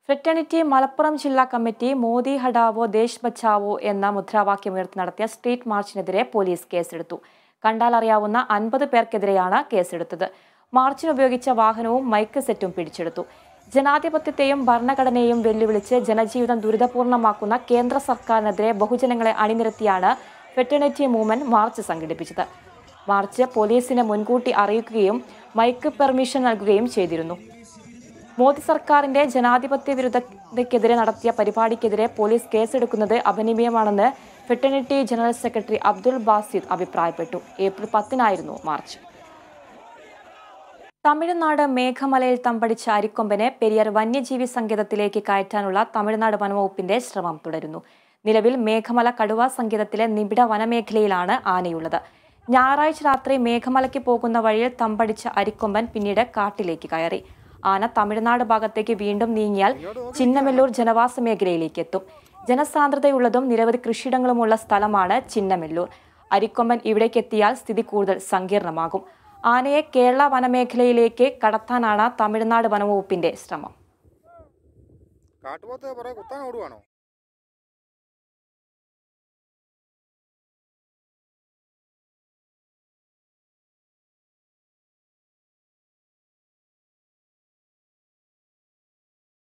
fraternity Malappuram ജില്ലാ committee Modi ഹഡാവോ ദേശ് ബച്ചാവോ എന്ന മുദ്രാവാക്യമുയർത്തി നടത്തിയ സ്ട്രീറ്റ് മാർച്ചിനെതിരെ പോലീസ് കേസെടുത്തു കണ്ടാലറിയാവുന്ന അൻപത് പേർക്കെതിരെയാണ് കേസെടുത്തത് മാർച്ചിന് ഉപയോഗിച്ച വാഹനവും മൈക്ക് സെറ്റും പിടിച്ചെടുത്തു ജനാധിപത്യത്തെയും ഭരണഘടനയെയും വെല്ലുവിളിച്ച് ജനജീവിതം ദുരിതപൂർണമാക്കുന്ന കേന്ദ്ര സർക്കാരിനെതിരെ ബഹുജനങ്ങളെ അണിനിരത്തിയാണ് ഫെറ്റേണിറ്റി മൂവ്മെന്റ് മാർച്ച് സംഘടിപ്പിച്ചത് മാർച്ച് പോലീസിനെ മുൻകൂട്ടി അറിയിക്കുകയും മൈക്ക് പെർമിഷൻ നൽകുകയും ചെയ്തിരുന്നു മോദി സർക്കാരിന്റെ ജനാധിപത്യ വിരുദ്ധതയ്ക്കെതിരെ നടത്തിയ പരിപാടിക്കെതിരെ പോലീസ് കേസെടുക്കുന്നത് അപനിമയമാണെന്ന് fraternity general secretary Abdul Basid അഭിപ്രായപ്പെട്ടു ഏപ്രിൽ പത്തിനായിരുന്നു മാർച്ച് തമിഴ്നാട് മേഘമലയിൽ തമ്പടിച്ച അരിക്കൊമ്പനെ പെരിയാർ വന്യജീവി സങ്കേതത്തിലേക്ക് കയറ്റാനുള്ള തമിഴ്നാട് വനവകുപ്പിന്റെ ശ്രമം തുടരുന്നു നിലവിൽ മേഘമല കടുവ സങ്കേതത്തിലെ നിബിഡ വനമേഖലയിലാണ് ആനയുള്ളത് ഞായറാഴ്ച രാത്രി മേഘമലയ്ക്ക് പോകുന്ന വഴിയിൽ തമ്പടിച്ച അരിക്കൊമ്പൻ പിന്നീട് കാട്ടിലേക്ക് കയറി ആന തമിഴ്നാട് ഭാഗത്തേക്ക് വീണ്ടും നീങ്ങിയാൽ ചിന്നമെല്ലൂർ ജനവാസ മേഖലയിലേക്ക് എത്തും ജനസാന്ദ്രതയുള്ളതും നിരവധി കൃഷിയിടങ്ങളുമുള്ള സ്ഥലമാണ് ചിന്നമെല്ലൂർ അരിക്കൊമ്പൻ ഇവിടേക്ക് എത്തിയാൽ സ്ഥിതി കൂടുതൽ സങ്കീർണമാകും ആനയെ കേരള വനമേഖലയിലേക്ക് കടത്താനാണ് തമിഴ്നാട് വനവകുപ്പിന്റെ ശ്രമം കാട്ടുപോത്ത് പുറകെ കുത്താൻ ഓടുവാണോ